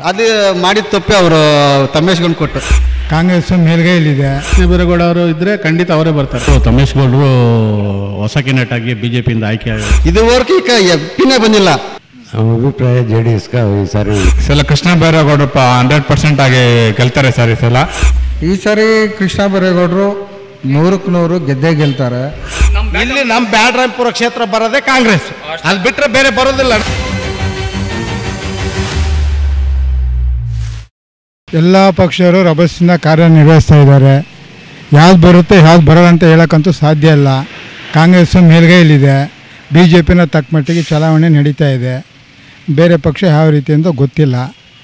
ಅದು ಮಾಡಿದ ತಪ್ಪೆ ಅವರು ತಮ್ಮೇಶ್ಗೊಂಡು ಕೊಟ್ಟು ಕಾಂಗ್ರೆಸ್ ಮೇಲ್ಗೈಲಿದೆ ಬೀರೇಗೌಡ ಅವರು ಇದ್ರೆ ಖಂಡಿತ ಅವರೇ ಬರ್ತಾರೆ ತಮೇಶ್ ಗೌಡರು ಹೊಸ ಕ್ಯಾಂಡಿಡೇಟ್ ಆಗಿ ಬಿಜೆಪಿಯಿಂದ ಆಯ್ಕೆ ಆಗಿ ಇದುವರೆಗೂ ಈಗ ಎಪ್ಪಿನೇ ಬಂದಿಲ್ಲ ನಮ್ಮ ಅಭಿಪ್ರಾಯ ಜೆ ಡಿ ಎಸ್ಗೆ ಈ ಸಾರಿ ಸಲ ಕೃಷ್ಣ ಬೈರೇಗೌಡರಪ್ಪ ಹಂಡ್ರೆಡ್ ಪರ್ಸೆಂಟ್ ಆಗಿ ಗೆಲ್ತಾರೆ ಸರ್ ಈ ಸಲ ಈ ಸರಿ ಕೃಷ್ಣ ಬೈರೇಗೌಡರು ನೂರಕ್ಕೆ ನೂರು ಗೆದ್ದೇ ಗೆಲ್ತಾರೆ ಇಲ್ಲಿ ನಮ್ಮ ಬ್ಯಾಡ್ರಾಯಪುರ ಕ್ಷೇತ್ರ ಬರೋದೇ ಕಾಂಗ್ರೆಸ್ ಅದು ಬಿಟ್ಟರೆ ಬೇರೆ ಬರೋದಿಲ್ಲ ಎಲ್ಲ ಪಕ್ಷರು ರಭಸದಿಂದ ಕಾರ್ಯನಿರ್ವಹಿಸ್ತಾ ಇದ್ದಾರೆ ಯಾವ್ದು ಬರುತ್ತೆ ಯಾವ್ದು ಬರೋಲ್ಲ ಅಂತ ಹೇಳೋಕ್ಕಂತೂ ಸಾಧ್ಯ ಇಲ್ಲ ಕಾಂಗ್ರೆಸ್ಸು ಮೇಲ್ಗೈಲಿದೆ ಬಿ ಜೆ ಪಿನ ತಕ್ಕ ಮಟ್ಟಿಗೆ ಚಲಾವಣೆ ನಡೀತಾ ಇದೆ ಬೇರೆ ಪಕ್ಷ ಯಾವ ರೀತಿ ಅಂತ ಗೊತ್ತಿಲ್ಲ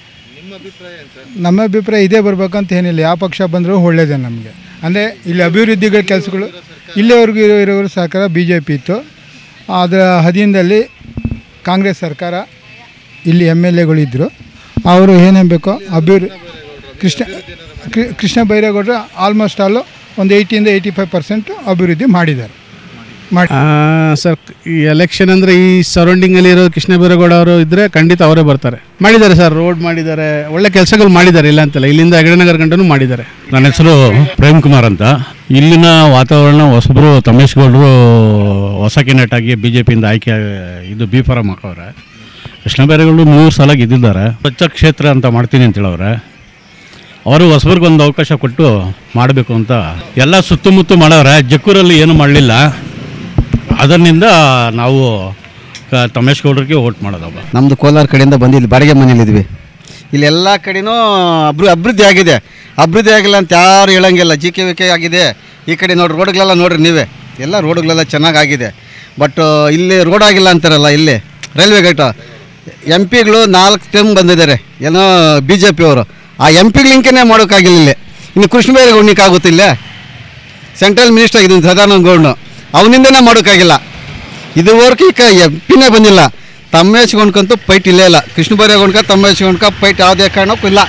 ನಮ್ಮ ಅಭಿಪ್ರಾಯ ಇದೇ ಬರಬೇಕಂತ ಏನಿಲ್ಲ ಯಾವ ಪಕ್ಷ ಬಂದರೂ ಒಳ್ಳೆಯದೇ ನಮಗೆ ಅಂದರೆ ಇಲ್ಲಿ ಅಭಿವೃದ್ಧಿಗಳ ಕೆಲಸಗಳು ಇಲ್ಲಿವರೆಗೂ ಇರೋ ಇರೋರು ಸರ್ಕಾರ ಬಿ ಜೆ ಪಿ ಇತ್ತು ಅದರ ಅಧೀನದಲ್ಲಿ ಕಾಂಗ್ರೆಸ್ ಸರ್ಕಾರ ಇಲ್ಲಿ ಎಮ್ ಎಲ್ ಎಗಳಿದ್ದರು ಅವರು ಏನೇನು ಬೇಕೋ ಅಭಿವೃ ಕೃಷ್ಣ ಕೃ- ಕೃಷ್ಣ ಬೈರೇಗೌಡರು ಆಲ್ಮೋಸ್ಟ್ ಆಲು ಒಂದು ಏಯ್ಟಿಯಿಂದ ಏಯ್ಟಿ ಫೈವ್ ಪರ್ಸೆಂಟು ಅಭಿವೃದ್ಧಿ ಮಾಡಿದ್ದಾರೆ ಮಾಡಿ ಸರ್ ಈ ಎಲೆಕ್ಷನ್ ಅಂದರೆ ಈ ಸರೌಂಡಿಂಗಲ್ಲಿ ಇರೋ ಕೃಷ್ಣ ಬೀರೇಗೌಡ ಅವರು ಇದ್ರೆ ಖಂಡಿತ ಅವರೇ ಬರ್ತಾರೆ ಮಾಡಿದ್ದಾರೆ ಸರ್ ರೋಡ್ ಮಾಡಿದ್ದಾರೆ ಒಳ್ಳೆ ಕೆಲಸಗಳು ಮಾಡಿದ್ದಾರೆ ಇಲ್ಲ ಅಂತಲ್ಲ ಇಲ್ಲಿಂದ ಹೆಗಡೆನಗರ ಗಂಟನೂ ಮಾಡಿದ್ದಾರೆ ನನ್ನ ಹೆಸರು ಪ್ರೇಮ್ ಕುಮಾರ್ ಅಂತ ಇಲ್ಲಿನ ವಾತಾವರಣ ಹೊಸಬ್ರು ತಮೇಶ್ ಗೌಡರು ಹೊಸ ಕ್ಯಾಂಡಿಡೇಟ್ ಆಗಿ ಬಿ ಜೆ ಪಿಯಿಂದ ಆಯ್ಕೆ ಇದು ಬಿ ಫಾರಂ ಹಾಕವ್ರೆ ಕೃಷ್ಣ ಬೈರೇಗೌಡರು ಮೂರು ಸಲ ಗೆದ್ದಿದ್ದಾರೆ ಸ್ವಚ್ಛ ಕ್ಷೇತ್ರ ಅಂತ ಮಾಡ್ತೀನಿ ಅಂತ ಹೇಳವ್ರೆ ಅವರು ಹೊಸಬ್ರಿಗೆ ಒಂದು ಅವಕಾಶ ಕೊಟ್ಟು ಮಾಡಬೇಕು ಅಂತ ಎಲ್ಲ ಸುತ್ತಮುತ್ತ ಮಾಡವ್ರೆ ಜಕ್ಕೂರಲ್ಲಿ ಏನು ಮಾಡಲಿಲ್ಲ ಅದರಿಂದ ನಾವು ಕ- ತಮೇಶ್ ಗೌಡ್ರಿಗೆ ವೋಟ್ ಮಾಡೋದಪ್ಪ ನಮ್ಮದು ಕೋಲಾರ ಕಡೆಯಿಂದ ಬಂದು ಇಲ್ಲಿ ಬಾಡಿಗೆ ಮನೇಲಿದ್ವಿ ಇಲ್ಲಿ ಎಲ್ಲ ಕಡೆನೂ ಅಭಿ ಅಭಿವೃದ್ಧಿ ಆಗಿದೆ ಅಭಿವೃದ್ಧಿ ಆಗಿಲ್ಲ ಅಂತ ಯಾರು ಹೇಳಂಗಿಲ್ಲ ಜಿ ಕೆ ವಿ ಕೆ ಆಗಿದೆ ಈ ಕಡೆ ನೋಡಿ ರೋಡ್ಗಳೆಲ್ಲ ನೋಡ್ರಿ ನೀವೇ ಎಲ್ಲ ರೋಡ್ಗಳೆಲ್ಲ ಚೆನ್ನಾಗಾಗಿದೆ ಬಟ್ ಇಲ್ಲಿ ರೋಡ್ ಆಗಿಲ್ಲ ಅಂತಾರಲ್ಲ ಇಲ್ಲಿ ರೈಲ್ವೆ ಗೇಟು ಎಮ್ ಪಿಗಳು ನಾಲ್ಕು ಟೈಮ್ ಬಂದಿದ್ದಾರೆ ಏನೋ ಬಿ ಜೆ ಪಿಯವರು ಆ ಎಮ್ ಪಿಗಳಿಂಕನೇ ಮಾಡೋಕ್ಕಾಗಿಲ್ಲ ಇಲ್ಲಿ ಇನ್ನು ಕೃಷ್ಣ ಬೈರೇಗೌಡನಿಗೆ ಆಗುತ್ತಿಲ್ಲ ಸೆಂಟ್ರಲ್ ಮಿನಿಸ್ಟರ್ ಆಗಿದ್ದೀನಿ ಸದಾನಂದ ಗೌಡ್ನು ಅವನಿಂದನೇ ಮಾಡೋಕ್ಕಾಗಿಲ್ಲ ಇದುವರೆಗೂ ಈಗ ಎಪ್ಪಿನೇ ಬಂದಿಲ್ಲ ತಮ್ಮೇಚ್ಕೊಂಡ್ಕಂತೂ ಫೈಟ್ ಇಲ್ಲೇ ಇಲ್ಲ ಕೃಷ್ಣ ಬೈರೇಗೌಡ್ಕ ತಮ್ಮೇಚ್ಕೊಂಡ್ಕ ಫೈಟ್ ಯಾವುದೇ ಕಾರಣಕ್ಕೂ ಇಲ್ಲ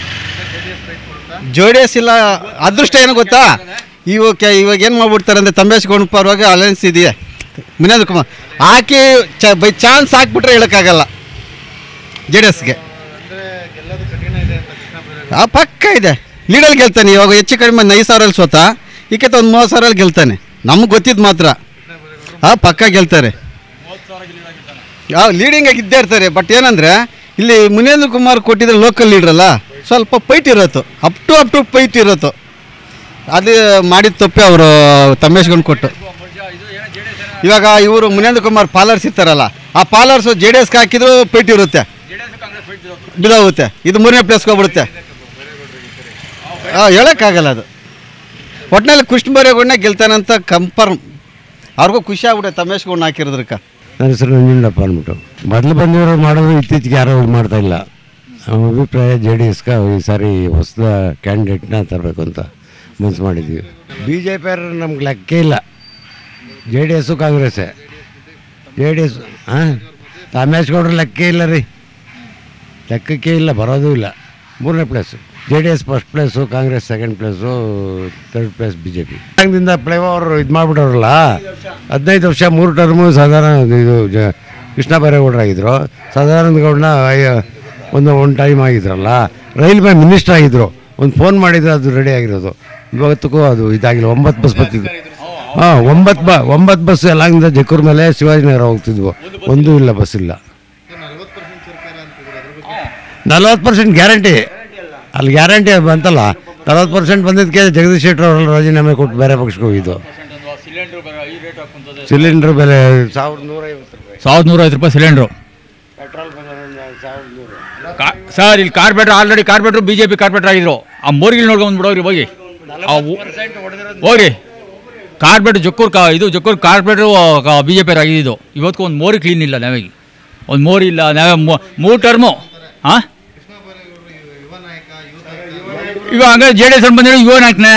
ಜೆ ಡಿ ಎಸ್ ಇಲ್ಲ ಅದೃಷ್ಟ ಏನು ಗೊತ್ತಾ ಇವಾಗ ಇವಾಗ ಏನು ಮಾಡ್ಬಿಡ್ತಾರೆ ಅಂದರೆ ತಮ್ಮೇಚ್ಕೊಂಡ್ ಪರವಾಗಿ ಅಲಯನ್ಸ್ ಇದೆಯಾ ವಿನೋದ್ ಕುಮಾರ್ ಹಾಕಿ ಚ ಬೈ ಚಾನ್ಸ್ ಹಾಕ್ಬಿಟ್ರೆ ಹೇಳೋಕ್ಕಾಗಲ್ಲ ಜೆ ಡಿ ಎಸ್ಗೆ ಆ ಪಕ್ಕ ಇದೆ ಲೀಡಲ್ಲಿ ಗೆಲ್ತಾನೆ ಇವಾಗ ಹೆಚ್ಚು ಕಡಿಮೆ ಒಂದು ಐದು ಸಾವಿರಲ್ಲಿ ಸ್ವತ ಈಕೆತ ಒಂದು ಮೂವತ್ತು ಸಾವಿರಲ್ಲಿ ಗೆಲ್ತಾನೆ ನಮ್ಗೆ ಗೊತ್ತಿದ್ದು ಮಾತ್ರ ಆ ಪಕ್ಕ ಗೆಲ್ತಾರೆ ಯಾವ ಲೀಡಿಂಗ್ ಆಗಿ ಇದ್ದೇ ಇರ್ತಾರೆ ಬಟ್ ಏನಂದರೆ ಇಲ್ಲಿ ಮುನೇಂದ್ರ ಕುಮಾರ್ ಕೊಟ್ಟಿದ್ರೆ ಲೋಕಲ್ ಲೀಡ್ರಲ್ಲ ಸ್ವಲ್ಪ ಪೈಟ್ ಇರೋದು up to up to fight ಇರೋದು ಅದು ಮಾಡಿದ ತಪ್ಪೆ ಅವರು ತಮ್ಮೇಶ್ಗೊಂಡು ಕೊಟ್ಟು ಇವಾಗ ಇವರು ಮುನೇಂದ್ರ ಕುಮಾರ್ ಪಾಲರ್ಸ್ ಇರ್ತಾರಲ್ಲ ಆ ಪಾಲರ್ಸು ಜೆ ಡಿ ಎಸ್ಗೆ ಹಾಕಿದ್ರು ಪೈಟ್ ಇರುತ್ತೆ ಬಿದೋಗುತ್ತೆ ಇದು ಮೂರನೇ ಪ್ಲೇಸ್ಗೆ ಹೋಗ್ಬಿಡುತ್ತೆ ಹಾಂ ಹೇಳೋಕ್ಕಾಗಲ್ಲ ಅದು ಒಟ್ಟಿನಲ್ಲಿ ಕೃಷ್ಣ ಬೈರೇಗೌಡನೇ ಗೆಲ್ತಾನಂತ ಕಂಫರ್ಮ್ ಅವ್ರಿಗೂ ಖುಷಿ ಆಗ್ಬಿಟ್ಟೆ ತಮೇಶ್ ಗೌಡ್ನ ಹಾಕಿರೋದ್ರಕ್ಕ ನನ್ನ ಹೆಸರು ನಂಜುಂಡಪ್ಪ ಅಂದ್ಬಿಟ್ಟು ಮೊದಲು ಬಂದಿರೋರು ಮಾಡೋದು ಇತ್ತೀಚೆಗೆ ಯಾರೋ ಮಾಡ್ತಾ ಇಲ್ಲ ನಮ್ಮ ಅಭಿಪ್ರಾಯ ಜೆ ಡಿ ಎಸ್ಗೆ ಈ ಸಾರಿ ಹೊಸದ ಕ್ಯಾಂಡಿಡೇಟ್ನ ತರಬೇಕು ಅಂತ ಮನ್ಸು ಮಾಡಿದ್ವಿ ಬಿ ಜೆ ಪಿ ಅವ್ರು ನಮ್ಗೆ ಲೆಕ್ಕ ಇಲ್ಲ ಜೆ ಡಿ ಎಸ್ಸು ಕಾಂಗ್ರೆಸ್ಸೇ ಜೆ ಡಿ ಎಸ್ ಹಾಂ ತಾಮೇಶ್ಗೌಡ್ರು ಲೆಕ್ಕ ಇಲ್ಲ ರೀ ಲೆಕ್ಕಕ್ಕೆ ಇಲ್ಲ ಬರೋದು ಇಲ್ಲ ಮೂರನೇ place J D S first place Congress second place third place B J P ಹಂಗಿಂದ ಪ್ಲೇವರ್ ಇದು ಮಾಡಿಬಿಟ್ಟವ್ರಲ್ಲ ಹದಿನೈದು ವರ್ಷ ಮೂರು ಟರ್ಮು ಸಾಧಾರಣ ಇದು ಜ ಕೃಷ್ಣ ಬೈರೇಗೌಡರಾಗಿದ್ದರು ಸದಾನಂದ ಗೌಡನ ಒಂದು ಒಂದು ಟೈಮ್ ಆಗಿದ್ರಲ್ಲ ರೈಲ್ವೆ ಮಿನಿಸ್ಟರ್ ಆಗಿದ್ದರು ಒಂದು ಫೋನ್ ಮಾಡಿದ್ರೆ ಅದು ರೆಡಿ ಆಗಿರೋದು ಇವತ್ತಿಗೂ ಅದು ಇದಾಗಿಲ್ಲ ಒಂಬತ್ತು ಬಸ್ ಬರ್ತಿದ್ವು ಹಾಂ ಒಂಬತ್ತು ಬ ಒಂಬತ್ತು ಬಸ್ ಎಲ್ಲಂಗಿಂದ ಜಕ್ಕೂರ್ ಮೇಲೆ ಶಿವಾಜಿನಗರ ಹೋಗ್ತಿದ್ವು ಒಂದೂ ಇಲ್ಲ ಬಸ್ ಇಲ್ಲ ನಲ್ವತ್ತು ಪರ್ಸೆಂಟ್ ಗ್ಯಾರಂಟಿ ಅಲ್ಲಿ ಗ್ಯಾರಂಟಿ ಬಂತಲ್ಲ ನಲ್ವತ್ತು ಪರ್ಸೆಂಟ್ ಬಂದಿದ್ದಕ್ಕೆ ಜಗದೀಶ್ ಶೆಟ್ಟರ್ ಅವರೆಲ್ಲ ರಾಜೀನಾಮೆ ಕೊಟ್ಟು ಬೇರೆ ಪಕ್ಷಕ್ಕೆ ಹೋಗಿದ್ದು ಸಿಲಿಂಡ್ರ್ ಬೆಲೆ ಸಾವಿರದ ನೂರೈವತ್ತು ರೂಪಾಯಿ ಸಾವಿರದ ನೂರೈವತ್ತು ರೂಪಾಯಿ ಸಿಲಿಂಡ್ರು ಸರ್ ಇಲ್ಲಿ corporator already corporator B J P corporator ಆಗಿದ್ರು ಆ ಮೋರಿಗಳು ನೋಡ್ಕೊಂಡು ಬಿಡೋರಿ ಹೋಗಿ ಆ ಊ- ಹೋಗ್ರಿ ಕಾರ್ಪೊರೇಟರ್ ಜಕ್ಕೂರ್ ಕಾ ಇದು ಜಕ್ಕೂರ್ ಕಾರ್ಪೊರೇಟ್ರು ಬಿ ಜೆ ಪಿ ಆಗಿದ್ದು ಇವತ್ತಿಗೂ ಒಂದು ಮೋರಿ ಕ್ಲೀನ್ ಇಲ್ಲ ನಾವಾಗಿ ಒಂದು ಮೋರಿ ಇಲ್ಲ ನಾವೇ ಮೂರು ಟರ್ಮು ಹಾಂ ಇವಾಗ ಹಂಗಾರೆ ಜೆ ಡಿ ಎಸ್ ಬಂದಿರೋ ಯುವ ನಾಯಕನೇ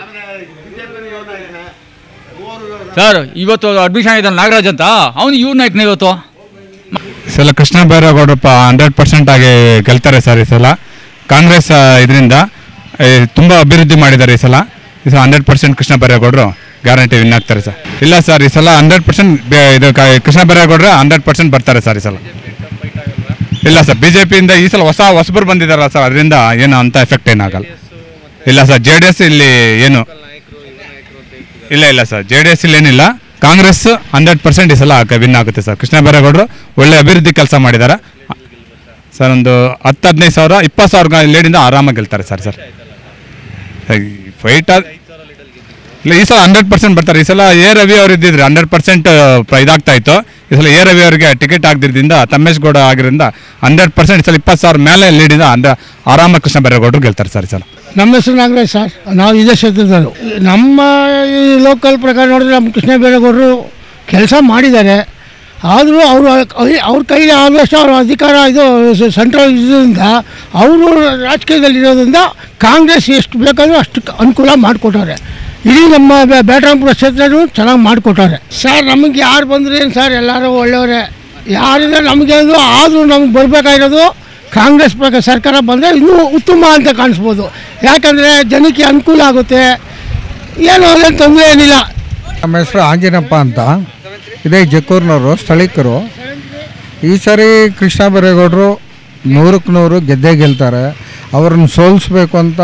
ಸರ್ ಇವತ್ತು ಅಡ್ಮಿಷನ್ ಆಗಿದ್ದಾನೆ ನಾಗರಾಜ್ ಅಂತ ಅವನು ಯುವ ನಾಯಕನೇ ಇವತ್ತು ಸಲ ಕೃಷ್ಣ ಬೈರೇಗೌಡರಪ್ಪ ಹಂಡ್ರೆಡ್ ಪರ್ಸೆಂಟ್ ಆಗಿ ಗೆಲ್ತಾರೆ ಸರ್ ಈ ಸಲ ಕಾಂಗ್ರೆಸ್ ಇದರಿಂದ ತುಂಬ ಅಭಿವೃದ್ಧಿ ಮಾಡಿದ್ದಾರೆ ಈ ಸಲ ಈ ಸಲ ಹಂಡ್ರೆಡ್ ಪರ್ಸೆಂಟ್ ಕೃಷ್ಣ ಬೈರೇಗೌಡರು ಗ್ಯಾರಂಟಿ ವಿನ್ ಆಗ್ತಾರೆ ಸರ್ ಇಲ್ಲ ಸರ್ ಈ ಸಲ ಹಂಡ್ರೆಡ್ ಪರ್ಸೆಂಟ್ ಇದು ಕ- ಕೃಷ್ಣ ಬೈರೇಗೌಡರು ಹಂಡ್ರೆಡ್ ಪರ್ಸೆಂಟ್ ಬರ್ತಾರೆ ಸರ್ ಈ ಸಲ ಇಲ್ಲ ಸರ್ ಬಿ ಜೆ ಪಿಯಿಂದ ಈ ಸಲ ಹೊಸ ಹೊಸಬರು ಬಂದಿದ್ದಾರಲ್ಲ ಸರ್ ಅದರಿಂದ ಏನು ಅಂತ ಎಫೆಕ್ಟ್ ಏನಾಗಲ್ಲ ಇಲ್ಲ ಸರ್ ಜೆ ಡಿ ಎಸ್ ಇಲ್ಲಿ ಏನು ಇಲ್ಲ ಇಲ್ಲ ಸರ್ ಜೆ ಡಿ ಎಸ್ ಇಲ್ಲಿ ಏನಿಲ್ಲ ಕಾಂಗ್ರೆಸ್ ಹಂಡ್ರೆಡ್ ಪರ್ಸೆಂಟ್ ಈ ಸಲ ವಿನ್ ಆಗುತ್ತೆ ಸರ್ ಕೃಷ್ಣ ಬೈರೇಗೌಡರು ಒಳ್ಳೆ ಅಭಿವೃದ್ಧಿ ಕೆಲಸ ಮಾಡಿದ್ದಾರೆ ಸರ್ ಒಂದು ಹತ್ತು ಹದಿನೈದು ಸಾವಿರ ಇಪ್ಪತ್ತು ಸಾವಿರ ಲೇಡಿಂದ ಆರಾಮಾಗಿ ಗೆಲ್ತಾರೆ ಸರ್ ಸರ್ ಫೈಟ್ ಇಲ್ಲ ಈ ಸಲ ಹಂಡ್ರೆಡ್ ಪರ್ಸೆಂಟ್ ಬರ್ತಾರೆ ಈ ಸಲ ಎ ರವಿ ಅವರು ಇದ್ದಿದ್ರೆ ಹಂಡ್ರೆಡ್ ಪರ್ಸೆಂಟ್ ಇದಾಗ್ತಾ ಇತ್ತು ಈ ಸಲ ಎ ರವಿ ಅವರಿಗೆ ಟಿಕೆಟ್ ಆಗದಿದ್ದರಿಂದ ತಮ್ಮೇಶ್ ಗೌಡ ಆಗಿರೋದ್ರಿಂದ ಹಂಡ್ರೆಡ್ ಪರ್ಸೆಂಟ್ ಈ ಸಲ ಇಪ್ಪತ್ತು ಸಾವಿರ ಮೇಲೆ ಲೀಡಿಂದ ಅಂದ್ರೆ ಆರಾಮ ಕೃಷ್ಣ ಬೈರೇಗೌಡರು ಗೆಲ್ತಾರೆ ಸರ್ ಈ ಸಲ ನಮ್ಮ ಹೆಸರು ನಾಗರಾಜ್ ಸರ್ ನಾವು ಇದೇ ಕ್ಷೇತ್ರದವರು ನಮ್ಮ ಈ ಲೋಕಲ್ ಪ್ರಕಾರ ನೋಡಿದ್ರೆ ನಮ್ಮ ಕೃಷ್ಣ ಬೈರೇಗೌಡರು ಕೆಲಸ ಮಾಡಿದ್ದಾರೆ ಆದರೂ ಅವರು ಅವ್ರ ಕೈಲಿ ಆದಷ್ಟು ಅವ್ರ ಅಧಿಕಾರ ಇದು ಸೆಂಟ್ರಲ್ ಇದರಿಂದ ಅವರು ರಾಜಕೀಯದಲ್ಲಿ ಇರೋದ್ರಿಂದ ಕಾಂಗ್ರೆಸ್ ಎಷ್ಟು ಬೇಕಾದರೂ ಅಷ್ಟು ಅನುಕೂಲ ಮಾಡಿಕೊಟ್ಟವ್ರೆ ಇಡೀ ನಮ್ಮ ಬೆ- ಬ್ಯಾಟರಾಂಪುರ ಕ್ಷೇತ್ರನೂ ಚೆನ್ನಾಗಿ ಮಾಡಿಕೊಟ್ಟವ್ರೆ ಸರ್ ನಮಗೆ ಯಾರು ಬಂದ್ರೆ ಏನು ಸರ್ ಎಲ್ಲರೂ ಒಳ್ಳೆಯವರೇ ಯಾರಿದೆ ನಮಗೆ ಅದು ಆದರೂ ನಮ್ಗೆ ಬರಬೇಕಾಗಿರೋದು ಕಾಂಗ್ರೆಸ್ ಪ್ರಕಾರ ಸರ್ಕಾರ ಬಂದರೆ ಇನ್ನೂ ಉತ್ತಮ ಅಂತ ಕಾಣಿಸ್ಬೋದು ಯಾಕಂದರೆ ಜನಕ್ಕೆ ಅನುಕೂಲ ಆಗುತ್ತೆ ಏನು ಅದೇನು ತೊಂದರೆ ಏನಿಲ್ಲ ನಮ್ಮ ಹೆಸರು ಆಂಜನಪ್ಪ ಅಂತ ಇದೇ ಜಕ್ಕೂರಿನವರು ಸ್ಥಳೀಕರು ಈ ಸರಿ ಕೃಷ್ಣ ಬೈರೇಗೌಡರು ನೂರಕ್ಕೆ ನೂರು ಗೆದ್ದೇ ಗೆಲ್ತಾರೆ ಅವ್ರನ್ನ ಸೋಲಿಸ್ಬೇಕು ಅಂತ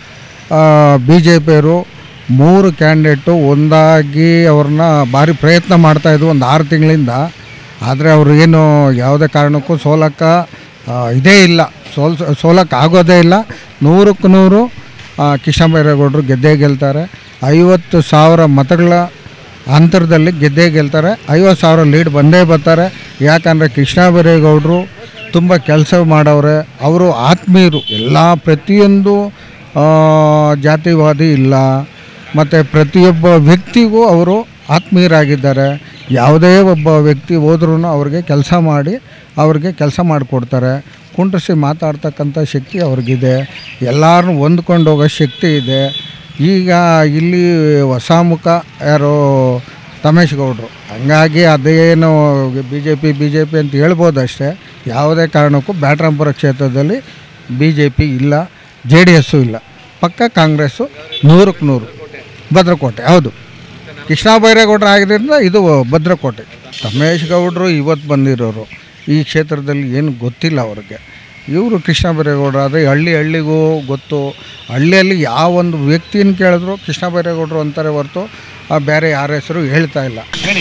ಬಿ ಜೆ ಪಿಯವರು ಮೂರು ಕ್ಯಾಂಡಿಡೇಟು ಒಂದಾಗಿ ಅವ್ರನ್ನ ಭಾರಿ ಪ್ರಯತ್ನ ಮಾಡ್ತಾಯಿದ್ವು ಒಂದು ಆರು ತಿಂಗಳಿಂದ ಆದರೆ ಅವರು ಏನು ಯಾವುದೇ ಕಾರಣಕ್ಕೂ ಸೋಲಕ್ಕೆ ಆ, ಇದೇ ಇಲ್ಲ ಸೋಲ್ಸ್ ಸೋಲಕ್ಕೆ ಆಗೋದೇ ಇಲ್ಲ ನೂರಕ್ಕೆ ನೂರು ಆ, ಕೃಷ್ಣ ಬೈರೇಗೌಡರು ಗೆದ್ದೇ ಗೆಲ್ತಾರೆ ಐವತ್ತು ಸಾವಿರ ಮತಗಳ ಅಂತರದಲ್ಲಿ ಗೆದ್ದೇ ಗೆಲ್ತಾರೆ ಐವತ್ತು ಸಾವಿರ ಲೀಡ್ ಬಂದೇ ಬರ್ತಾರೆ ಯಾಕಂದರೆ ಕೃಷ್ಣ ಬೈರೇಗೌಡರು ತುಂಬ ಕೆಲಸ ಮಾಡವ್ರೆ ಅವರು ಆತ್ಮೀಯರು ಎಲ್ಲ ಪ್ರತಿಯೊಂದು ಆ, ಜಾತಿವಾದಿ ಇಲ್ಲ ಮತ್ತು ಪ್ರತಿಯೊಬ್ಬ ವ್ಯಕ್ತಿಗೂ ಅವರು ಆತ್ಮೀಯರಾಗಿದ್ದಾರೆ ಯಾವುದೇ ಒಬ್ಬ ವ್ಯಕ್ತಿ ಹೋದ್ರೂ ಅವ್ರಿಗೆ ಕೆಲಸ ಮಾಡಿ ಅವ್ರಿಗೆ ಕೆಲಸ ಮಾಡಿಕೊಡ್ತಾರೆ ಕುಂಡ್ರಿಸಿ ಮಾತಾಡ್ತಕ್ಕಂಥ ಶಕ್ತಿ ಅವ್ರಿಗಿದೆ ಎಲ್ಲರನ್ನೂ ಹೊಂದ್ಕೊಂಡು ಹೋಗೋ ಶಕ್ತಿ ಇದೆ ಈಗ ಇಲ್ಲಿ ಹೊಸ ಮುಖ ಯಾರೋ ತಮೇಶ್ ಗೌಡರು ಹಂಗಾಗಿ ಅದೇನು B J P B J P ಅಂತ ಹೇಳ್ಬೋದು ಅಷ್ಟೇ ಯಾವುದೇ ಕಾರಣಕ್ಕೂ ಬ್ಯಾಟ್ರಾಂಪುರ ಕ್ಷೇತ್ರದಲ್ಲಿ ಬಿ ಜೆ ಪಿ ಇಲ್ಲ ಜೆ ಡಿ ಎಸ್ಸು ಇಲ್ಲ ಪಕ್ಕ ಕಾಂಗ್ರೆಸ್ಸು ನೂರಕ್ಕೆ ನೂರು ಭದ್ರಕೋಟೆ ಹೌದು ಕೃಷ್ಣ ಬೈರೇಗೌಡರು ಆಗಿದ್ದರಿಂದ ಇದು ಭದ್ರಕೋಟೆ ರಮೇಶ್ ಗೌಡರು ಇವತ್ತು ಬಂದಿರೋರು ಈ ಕ್ಷೇತ್ರದಲ್ಲಿ ಏನು ಗೊತ್ತಿಲ್ಲ ಅವ್ರಿಗೆ ಇವರು ಕೃಷ್ಣ ಬೈರೇಗೌಡರು ಆದರೆ ಹಳ್ಳಿ ಹಳ್ಳಿಗೂ ಗೊತ್ತು ಹಳ್ಳಿಯಲ್ಲಿ ಯಾವ ಒಂದು ವ್ಯಕ್ತಿನ ಕೇಳಿದ್ರು ಕೃಷ್ಣ ಬೈರೇಗೌಡರು ಅಂತಾರೆ ಹೊರತು ಆ ಬೇರೆ ಯಾರ ಹೆಸರು ಹೇಳ್ತಾ ಇಲ್ಲ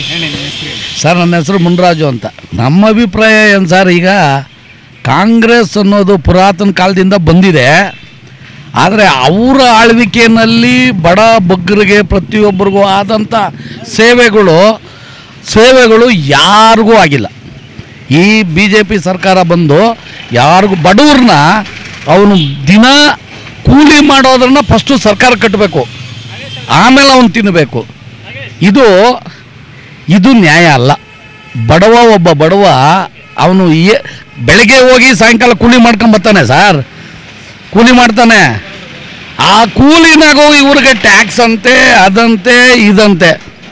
ಸರ್ ನನ್ನ ಹೆಸರು ಮುನ್ರಾಜು ಅಂತ ನಮ್ಮ ಅಭಿಪ್ರಾಯ ಏನು ಸರ್ ಈಗ ಕಾಂಗ್ರೆಸ್ ಅನ್ನೋದು ಪುರಾತನ ಕಾಲದಿಂದ ಬಂದಿದೆ ಆದರೆ ಅವರ ಆಳ್ವಿಕೆಯಲ್ಲಿ ಬಡ ಬಗ್ಗರಿಗೆ ಪ್ರತಿಯೊಬ್ಬರಿಗೂ ಆದಂಥ ಸೇವೆಗಳು ಸೇವೆಗಳು ಯಾರಿಗೂ ಆಗಿಲ್ಲ ಈ ಬಿ ಜೆ ಪಿ ಸರ್ಕಾರ ಬಂದು ಯಾರಿಗೂ ಬಡವ್ರನ್ನ ಅವನು ದಿನ ಕೂಲಿ ಮಾಡೋದನ್ನ ಫಸ್ಟು ಸರ್ಕಾರ ಕಟ್ಟಬೇಕು ಆಮೇಲೆ ಅವನು ತಿನ್ನಬೇಕು ಇದು ಇದು ನ್ಯಾಯ ಅಲ್ಲ ಬಡವ ಒಬ್ಬ ಬಡವ ಅವನು ಏ ಬೆಳಗ್ಗೆ ಹೋಗಿ ಸಾಯಂಕಾಲ ಕೂಲಿ ಮಾಡ್ಕೊಂಡ್ ಬರ್ತಾನೆ ಸರ್ ಕೂಲಿ ಮಾಡ್ತಾನೆ ಆ ಕೂಲಿನಾಗೂ ಇವ್ರಿಗೆ ಟ್ಯಾಕ್ಸ್ ಅಂತೆ ಅದಂತೆ ಇದಂತೆ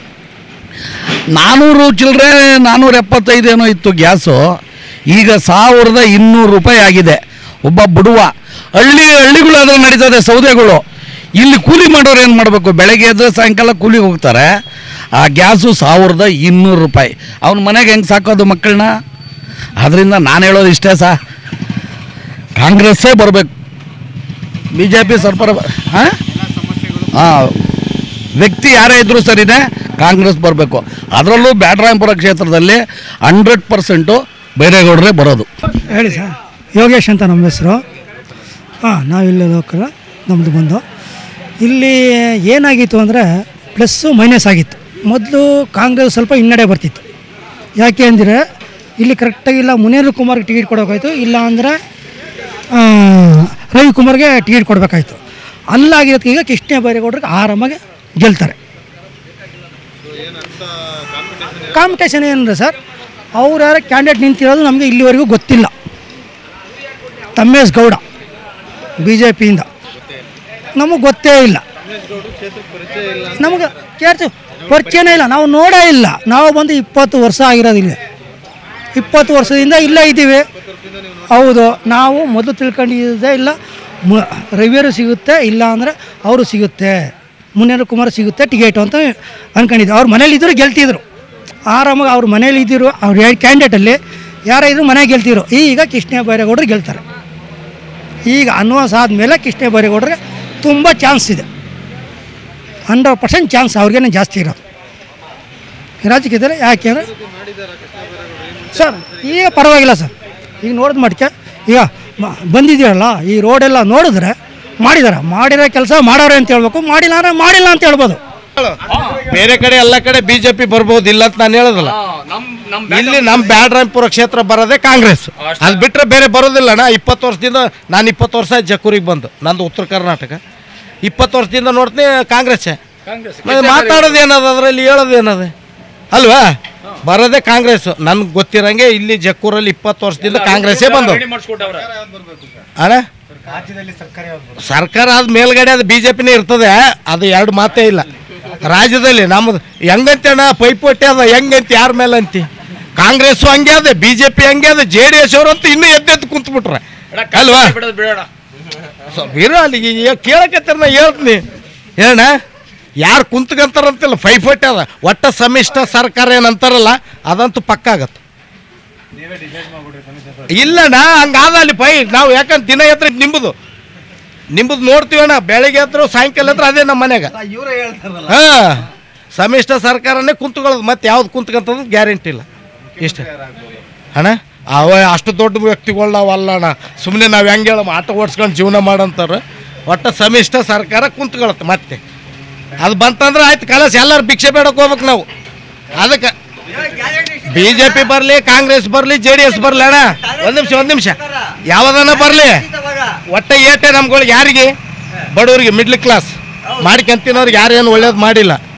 ನಾನ್ನೂರು ಚಿಲ್ಲರೆ ನಾನ್ನೂರ ಎಪ್ಪತ್ತೈದು ಏನೋ ಇತ್ತು ಗ್ಯಾಸು ಈಗ ಸಾವಿರದ ಇನ್ನೂರು ರೂಪಾಯಿ ಆಗಿದೆ ಒಬ್ಬ ಬಡವ ಹಳ್ಳಿ ಹಳ್ಳಿಗಳಾದ್ರೆ ನಡೀತದೆ ಸೌದೆಗಳು ಇಲ್ಲಿ ಕೂಲಿ ಮಾಡೋರು ಏನು ಮಾಡಬೇಕು ಬೆಳಗ್ಗೆ ಎದ್ದು ಸಾಯಂಕಾಲ ಕೂಲಿಗೆ ಹೋಗ್ತಾರೆ ಆ ಗ್ಯಾಸು ಸಾವಿರದ ಇನ್ನೂರು ರೂಪಾಯಿ ಅವನ ಮನೆಗೆ ಹೆಂಗೆ ಸಾಕೋದು ಮಕ್ಕಳನ್ನ ಅದರಿಂದ ನಾನು ಹೇಳೋದು ಇಷ್ಟೇ ಸಾ ಕಾಂಗ್ರೆಸ್ಸೇ ಬರಬೇಕು ಬಿ ಜೆ ಪಿ ಸರ್ಕಾರ ಹಾಂ ಹಾಂ ವ್ಯಕ್ತಿ ಯಾರೇ ಇದ್ರೂ ಸರಿನೇ ಕಾಂಗ್ರೆಸ್ ಬರಬೇಕು ಅದರಲ್ಲೂ ಬ್ಯಾಟರಾಯಪುರ ಕ್ಷೇತ್ರದಲ್ಲಿ ಹಂಡ್ರೆಡ್ ಪರ್ಸೆಂಟು ಬೈರೇಗೌಡರೇ ಬರೋದು ಹೇಳಿ ಸರ್ ಯೋಗೇಶ್ ಅಂತ ನಮ್ಮ ಹೆಸರು ಹಾಂ ನಾವಿಲ್ಲಿ ಲೋಕಲ್ ನಮ್ಮದು ಬಂದು ಇಲ್ಲಿ ಏನಾಗಿತ್ತು ಅಂದರೆ ಪ್ಲಸ್ಸು ಮೈನಸ್ ಆಗಿತ್ತು ಮೊದಲು ಕಾಂಗ್ರೆಸ್ ಸ್ವಲ್ಪ ಹಿನ್ನಡೆ ಬರ್ತಿತ್ತು ಯಾಕೆ ಅಂದರೆ ಇಲ್ಲಿ ಕರೆಕ್ಟಾಗಿ ಇಲ್ಲ ಮುನೇಂದ್ರ ಕುಮಾರ್ಗೆ ಟಿಕೆಟ್ ಕೊಡೋಕಾಯ್ತು ಇಲ್ಲ ಅಂದರೆ ರವಿಕುಮಾರ್ಗೆ ಟಿಕೆಟ್ ಕೊಡಬೇಕಾಯ್ತು ಅಲ್ಲಾಗಿರೋದಕ್ಕೆ ಈಗ ಕೃಷ್ಣ ಬೈರೇಗೌಡರಿಗೆ ಆರಾಮಾಗಿ ಗೆಲ್ತಾರೆ ಕಾಂಪಿಟೇಷನ್ ಏನಂದ್ರೆ ಸರ್ ಅವ್ರು ಯಾರು ಕ್ಯಾಂಡಿಡೇಟ್ ನಿಂತಿರೋದು ನಮಗೆ ಇಲ್ಲಿವರೆಗೂ ಗೊತ್ತಿಲ್ಲ ತಮ್ಮೇಶ್ ಗೌಡ ಬಿ ಜೆ ಪಿಯಿಂದ ನಮಗೆ ಗೊತ್ತೇ ಇಲ್ಲ ನಮಗೆ ಕೇಳ್ತು ಪರಿಚಯನೇ ಇಲ್ಲ ನಾವು ನೋಡೇ ಇಲ್ಲ ನಾವು ಬಂದು ಇಪ್ಪತ್ತು ವರ್ಷ ಆಗಿರೋದು ಇಲ್ಲಿ ಇಪ್ಪತ್ತು ವರ್ಷದಿಂದ ಇಲ್ಲೇ ಇದ್ದೀವಿ ಹೌದು ನಾವು ಮೊದಲು ತಿಳ್ಕೊಂಡಿದ್ದೇ ಇಲ್ಲ ಮು ರವಿಯರು ಸಿಗುತ್ತೆ ಇಲ್ಲ ಅಂದರೆ ಅವರು ಸಿಗುತ್ತೆ ಮುನೇಂದ್ರ ಕುಮಾರ್ ಸಿಗುತ್ತೆ ಟಿಕೆಟು ಅಂತ ಅಂದ್ಕೊಂಡಿದ್ದೆ ಅವ್ರ ಮನೇಲಿ ಇದ್ದರು ಗೆಲ್ತಿದ್ರು ಆರಾಮಾಗಿ ಅವ್ರ ಮನೇಲಿ ಇದ್ದರು ಅವ್ರು ಎರಡು ಕ್ಯಾಂಡಿಡೇಟಲ್ಲಿ ಯಾರಾದರೂ ಮನೆ ಗೆಲ್ತಿರೋ ಈಗ ಕೃಷ್ಣ ಬೈರೇಗೌಡರು ಗೆಲ್ತಾರೆ ಈಗ ಅನ್ವಾಸ್ ಆದಮೇಲೆ ಕೃಷ್ಣ ಬೈರೇಗೌಡರಿಗೆ ತುಂಬ ಚಾನ್ಸ್ ಇದೆ ಹಂಡ್ರೆಡ್ ಪರ್ಸೆಂಟ್ ಚಾನ್ಸ್ ಅವ್ರಿಗೇನೆ ಜಾಸ್ತಿ ಇರೋದು ರಾಜಕೀಯದಲ್ಲಿ ಯಾಕೆಂದರೆ ಸರ್ ಈಗ ಪರವಾಗಿಲ್ಲ ಸರ್ ಈಗ ನೋಡಿದ ಮಟ್ಟಿಗೆ ಈಗ ಮ- ಬಂದಿದ್ದೀರಲ್ಲ ಈ ರೋಡೆಲ್ಲ ನೋಡಿದ್ರೆ ಮಾಡಿದಾರೆ ಮಾಡಿರೋ ಕೆಲಸ ಮಾಡೋರೆ ಅಂತ ಹೇಳ್ಬೇಕು ಮಾಡಿಲ್ಲ ಅಂದ್ರೆ ಮಾಡಿಲ್ಲ ಅಂತ ಹೇಳ್ಬೋದು ಬೇರೆ ಕಡೆ ಎಲ್ಲ ಕಡೆ ಬಿಜೆಪಿ ಬರ್ಬೋದು ಇಲ್ಲ ಅಂತ ನಾನು ಹೇಳೋದಿಲ್ಲ ಇಲ್ಲಿ ನಮ್ಮ ಬ್ಯಾಡ್ರಾಂಪುರ ಕ್ಷೇತ್ರ ಬರೋದೇ ಕಾಂಗ್ರೆಸ್ ಅದು ಬಿಟ್ಟರೆ ಬೇರೆ ಬರೋದಿಲ್ಲ ಅಣ್ಣ ಇಪ್ಪತ್ತು ವರ್ಷದಿಂದ ನಾನು ಇಪ್ಪತ್ತು ವರ್ಷ ಆಯ್ತು ಜಕ್ಕೂರಿಗೆ ಬಂದು ನಂದು ಉತ್ತರ ಕರ್ನಾಟಕ ಇಪ್ಪತ್ತು ವರ್ಷದಿಂದ ನೋಡ್ತೀನಿ ಕಾಂಗ್ರೆಸ್ಸೇ ಮತ್ತೆ ಮಾತಾಡೋದು ಏನದ ಅದರಲ್ಲಿ ಹೇಳೋದು ಏನದ ಅಲ್ವಾ ಬರೋದೇ ಕಾಂಗ್ರೆಸ್ ನನ್ಗೆ ಗೊತ್ತಿರಂಗೆ ಇಲ್ಲಿ ಜಕ್ಕೂರಲ್ಲಿ ಇಪ್ಪತ್ತು ವರ್ಷದಿಂದ ಕಾಂಗ್ರೆಸ್ಸೇ ಬಂದು ಅಣ್ಣ ಸರ್ಕಾರ ಆದ ಮೇಲ್ಗಡೆ ಅದು ಬಿಜೆಪಿನೇ ಇರ್ತದೆ ಅದು ಎರಡು ಮಾತೇ ಇಲ್ಲ ರಾಜ್ಯದಲ್ಲಿ ನಮ್ಮದು ಹೆಂಗಂತೆ ಅಣ್ಣ ಪೈಪೋಟಿ ಅದ ಹೆಂಗಂತ ಯಾರ ಮೇಲೆ ಅಂತಿ ಕಾಂಗ್ರೆಸ್ ಹಂಗೆ ಅದ ಬಿಜೆಪಿ ಹಂಗೆ ಅದ ಜೆ ಡಿ ಎಸ್ ಅಂತೂ ಇನ್ನೂ ಎದ್ದೆದ್ದು ಕುಂತ್ಬಿಟ್ರೆ ಅಲ್ವಾ ಸೊ ಬೀರು ಅಲ್ಲಿಗೆ ಕೇಳಕತ್ತಾರ ನಾ ಹೇಳ್ತೀನಿ ಹೇಳಣ್ಣ ಯಾರು ಕುಂತ್ಕಂತಾರಂತಿಲ್ಲ ಪೈಪೋಟಿ ಅದ ಒಟ್ಟ ಸಮ್ಮಿಷ್ಟ ಸರ್ಕಾರ ಏನಂತಾರಲ್ಲ ಅದಂತೂ ಪಕ್ಕ ಆಗತ್ತೆ ಇಲ್ಲಣ್ಣ ಹಂಗಾದ ಅಲ್ಲಿ ಪೈ ನಾವು ಯಾಕಂದ್ರೆ ದಿನ ಎತ್ರ ನಿಂಬುದು ನಿಂಬುದು ನೋಡ್ತೀವಣ್ಣ ಬೆಳಗ್ಗೆ ಎದ್ರು ಸಾಯಂಕಾಲ ಹತ್ರ ಅದೇ ನಮ್ಮ ಮನೆಗೆ ಹಾ ಸಮ್ಮಿಷ್ಟ ಸರ್ಕಾರನೇ ಕುಂತ್ಕೊಳ್ಳೋದು ಮತ್ತೆ ಯಾವ್ದು ಕುಂತ್ಕೊಂತದ್ದು ಗ್ಯಾರಂಟಿ ಇಲ್ಲ ಇಷ್ಟ ಅಣ್ಣ ಅವ ಅಷ್ಟು ದೊಡ್ಡ ವ್ಯಕ್ತಿಗಳು ನಾವು ಅಲ್ಲ ಅಣ್ಣ ಸುಮ್ಮನೆ ನಾವು ಹೆಂಗೆ ಹೇಳ ಆಟ ಓಡಿಸ್ಕೊಂಡು ಜೀವನ ಮಾಡಂತಾರೆ ಒಟ್ಟು ಸಮ್ಮಿಷ್ಟ ಸರ್ಕಾರ ಕುಂತ್ಕೊಳತ್ತೆ ಮತ್ತೆ ಅದು ಬಂತಂದ್ರೆ ಆಯ್ತು ಕಲಸ ಎಲ್ಲರೂ ಭಿಕ್ಷೆ ಬೇಡಕ್ಕೆ ಹೋಗ್ಬೇಕು ನಾವು ಅದಕ್ಕೆ ಬಿ ಜೆ ಪಿ ಬರಲಿ ಕಾಂಗ್ರೆಸ್ ಬರಲಿ ಜೆ ಡಿ ಎಸ್ ಬರಲಿ ಅಣ್ಣ ಒಂದು ನಿಮಿಷ ಒಂದು ನಿಮಿಷ ಯಾವ್ದನ್ನ ಬರಲಿ ಒಟ್ಟ ಏಟೆ ನಮ್ಗಳಿಗೆ ಯಾರಿಗೆ ಬಡವರಿಗೆ ಮಿಡ್ಲ್ ಕ್ಲಾಸ್ ಮಾಡ್ಕೊಂತಿನವ್ರಿಗೆ ಯಾರೇನು ಒಳ್ಳೇದು ಮಾಡಿಲ್ಲ